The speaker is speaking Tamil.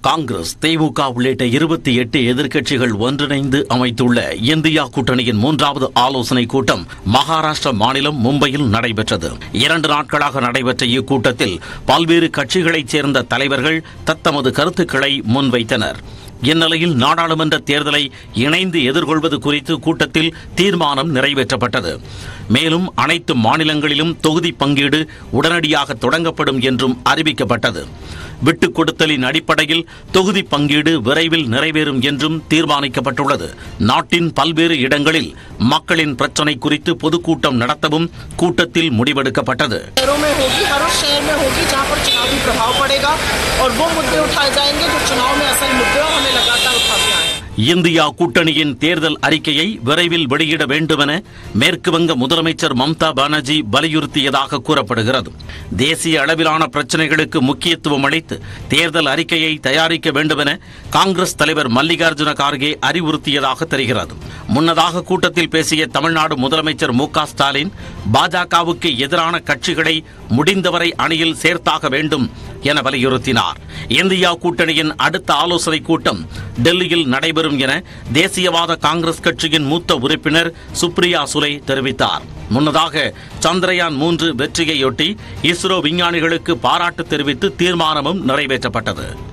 காங்கிரஸ் திமுக உள்ளிட்ட இருபத்தி எட்டு எதிர்க்கட்சிகள் ஒன்றிணைந்து அமைத்துள்ள இந்தியா கூட்டணியின் மூன்றாவது ஆலோசனை கூட்டம் மகாராஷ்டிரா மாநிலம் மும்பையில் நடைபெற்றது இரண்டு நாட்களாக நடைபெற்ற இக்கூட்டத்தில் பல்வேறு கட்சிகளைச் சேர்ந்த தலைவர்கள் தத்தமது கருத்துக்களை முன்வைத்தனர் இந்நிலையில் நாடாளுமன்ற தேர்தலை இணைந்து எதிர்கொள்வது குறித்து கூட்டத்தில் தீர்மானம் நிறைவேற்றப்பட்டது மேலும் அனைத்து மாநிலங்களிலும் தொகுதி பங்கீடு உடனடியாக தொடங்கப்படும் என்றும் அறிவிக்கப்பட்டது விட்டுக் கொடுத்தலின் அடிப்படையில் தொகுதி பங்கீடு விரைவில் நிறைவேறும் என்றும் தீர்மானிக்கப்பட்டுள்ளது நாட்டின் பல்வேறு இடங்களில் மக்களின் பிரச்சினை குறித்து பொதுக்கூட்டம் நடத்தவும் கூட்டத்தில் முடிவெடுக்கப்பட்டது शहरों में होगी हर उस शहर में होगी जहाँ पर चुनावी प्रभाव पड़ेगा और वो मुद्दे उठाए जाएंगे जो चुनाव में असल मुद्दे और हमें लगातार उठाते आए हैं இந்தியா கூட்டணியின் தேர்தல் அறிக்கையை விரைவில் வெளியிட வேண்டுமென மேற்கு வங்க முதலமைச்சர் மம்தா பானர்ஜி வலியுறுத்தியதாக கூறப்படுகிறது தேசிய அளவிலான பிரச்சினைகளுக்கு முக்கியத்துவம் அளித்து தேர்தல் அறிக்கையை தயாரிக்க வேண்டுமென காங்கிரஸ் தலைவர் மல்லிகார்ஜுன கார்கே அறிவுறுத்தியதாக தெரிகிறது முன்னதாக கூட்டத்தில் பேசிய தமிழ்நாடு முதலமைச்சர் மு க ஸ்டாலின் பாஜகவுக்கு எதிரான கட்சிகளை முடிந்தவரை அணியில் சேர்த்தாக வேண்டும் என வலியுறுத்தினார் இந்தியா கூட்டணியின் அடுத்த ஆலோசனை கூட்டம் டெல்லியில் நடைபெறும் என தேசியவாத காங்கிரஸ் கட்சியின் மூத்த உறுப்பினர் சுப்ரியா சுலே தெரிவித்தார் முன்னதாக சந்திரயான் மூன்று வெற்றியையொட்டி இஸ்ரோ விஞ்ஞானிகளுக்கு பாராட்டு தெரிவித்து தீர்மானமும் நிறைவேற்றப்பட்டது